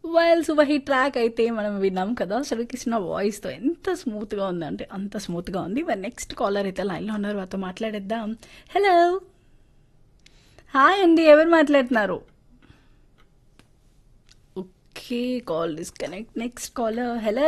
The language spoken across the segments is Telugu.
వైల్ సూపర్ హిట్ ట్రాక్ అయితే మనం విన్నాం కదా శ్రీకృష్ణ వాయిస్తో ఎంత స్మూత్గా ఉందంటే అంత స్మూత్గా ఉంది మరి నెక్స్ట్ కాలర్ అయితే లైన్లో ఉన్నారు వారితో మాట్లాడేద్దాం హలో హాయ్ అండి ఎవరు మాట్లాడుతున్నారు okay call disconnect next caller hello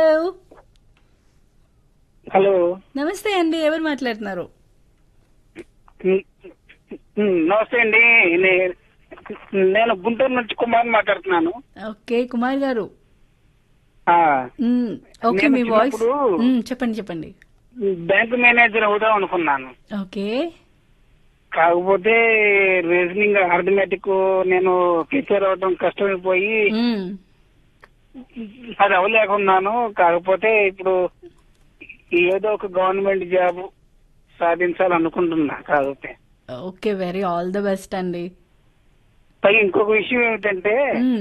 hello నమస్తే అండి ఎవరు మాట్లాడుతున్నారు ఉమ్, ఉమ్, నమస్తే అండి నే- నేను గుంటూరు నుంచి కుమార్ మాట్లాడుతున్నాను ఓకే కుమార్ గారు ఆ, మ్మ్, ఓకే నేను మీ వాయిస్ చిన్నప్పుడు- మ్మ్, చెప్పండి చెప్పండి బ్యాంక్ మేనేజర్ అవుదాం అనుకున్నాను ఓకే కాకపోతే రీజనింగ్ అర్థమెటిక్ నేను టీచర్ అవడం కష్టమైపోయి మ్మ్, అది అవ్వలేకున్నాను కాకపోతే ఇప్పుడు ఏదో ఒక గవర్నమెంట్ జాబ్ సాధించాలనుకుంటున్నా కాకపోతే okay very all the best అండి పై ఇంకొక విషయం ఏమిటంటే మ్మ్,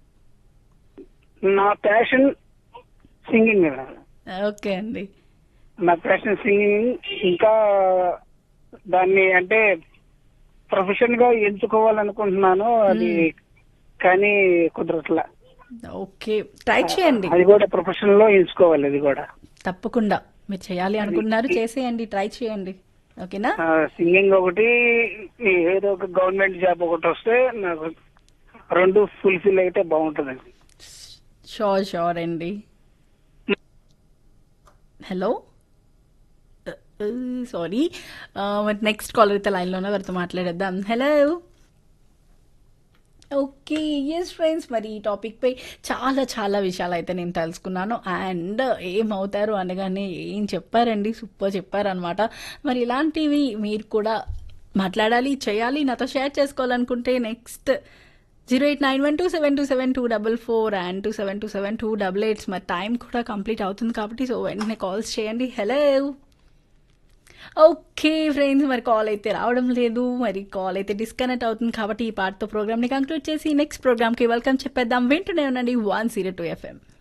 నా ప్యాషన్ సింగింగ్ ఓకే అండి నా ప్యాషన్ సింగింగ్ ఇంకా దాన్ని అంటే ప్రొఫెషన్ గా ఎంచుకోవాలనుకుంటున్నాను అది కానీ కుదరట్లా ఓకే ట్రై చేయండి అది కూడా ప్రొఫెషన్ లో ఎంచుకోవాలి అది కూడా తప్పకుండా మీరు చేయాలి అనుకున్నారు చేసేయండి ట్రై చేయండి ఓకేనా సింగింగ్ ఒకటి ఏదో ఒక గవర్నమెంట్ జాబ్ ఒకటి వస్తే నాకు రెండు ఫుల్ఫిల్ అయితే బాగుంటుందండి షోర్ షోర్ అండి హలో సారీ మరి నెక్స్ట్ కాలర్ అయితే లైన్లోనే వారితో మాట్లాడేద్దాం హలో ఓకే ఎస్ ఫ్రెండ్స్ మరి ఈ టాపిక్పై చాలా చాలా విషయాలు అయితే నేను తెలుసుకున్నాను అండ్ ఏమవుతారు అనగానే ఏం చెప్పారండి సూపర్ చెప్పారనమాట మరి ఇలాంటివి మీరు కూడా మాట్లాడాలి చేయాలి నాతో షేర్ చేసుకోవాలనుకుంటే next zero eight nine one two seven two seven two double four and two seven two seven two double eights మరి టైం కూడా కంప్లీట్ అవుతుంది కాబట్టి సో వెంటనే కాల్స్ చేయండి హలో ఓకే ఫ్రెండ్స్ మరి కాల్ అయితే రావడం లేదు మరి కాల్ అయితే డిస్కనెక్ట్ అవుతుంది కాబట్టి ఈ పార్ట్తో ప్రోగ్రామ్ని కంక్లూడ్ చేసి నెక్స్ట్ ప్రోగ్రామ్కి వెల్కమ్ చెప్పేద్దాం వింటూనే ఉండండి వన్ జీరో టూ ఎఫ్ఎం